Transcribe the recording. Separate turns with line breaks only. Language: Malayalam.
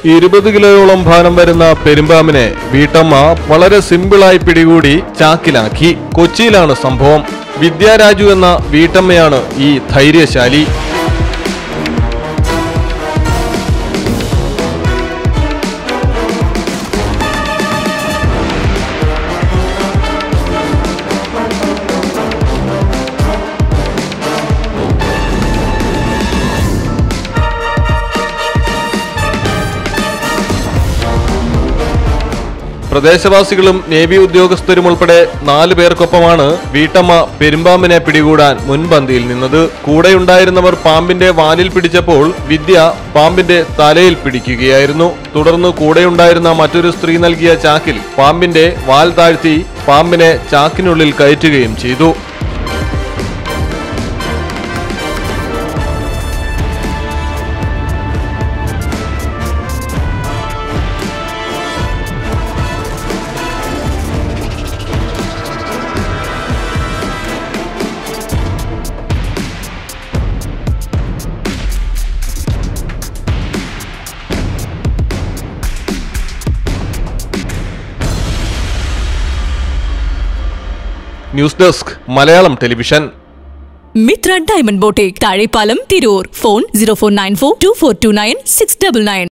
ഇരുപത് കിലോയോളം ഭാരം വരുന്ന പെരുമ്പാമ്പിനെ വീട്ടമ്മ വളരെ സിമ്പിളായി പിടികൂടി ചാക്കിലാക്കി കൊച്ചിയിലാണ് സംഭവം വിദ്യാരാജു എന്ന വീട്ടമ്മയാണ് ഈ ധൈര്യശാലി പ്രദേശവാസികളും നേവി ഉദ്യോഗസ്ഥരും ഉൾപ്പെടെ നാല് പേർക്കൊപ്പമാണ് വീട്ടമ്മ പെരുമ്പാമ്പിനെ പിടികൂടാൻ മുൻപന്തിയിൽ നിന്നത് കൂടെയുണ്ടായിരുന്നവർ പാമ്പിന്റെ വാലിൽ പിടിച്ചപ്പോൾ വിദ്യ പാമ്പിന്റെ തലയിൽ പിടിക്കുകയായിരുന്നു തുടർന്ന് കൂടെയുണ്ടായിരുന്ന മറ്റൊരു സ്ത്രീ നൽകിയ ചാക്കിൽ പാമ്പിന്റെ വാൽ താഴ്ത്തി പാമ്പിനെ ചാക്കിനുള്ളിൽ കയറ്റുകയും ചെയ്തു news desk Malayalam television
Mithra diamond ബോട്ടേക്ക് Thazhepalam Tirur phone zero four nine four two four two nine six double nine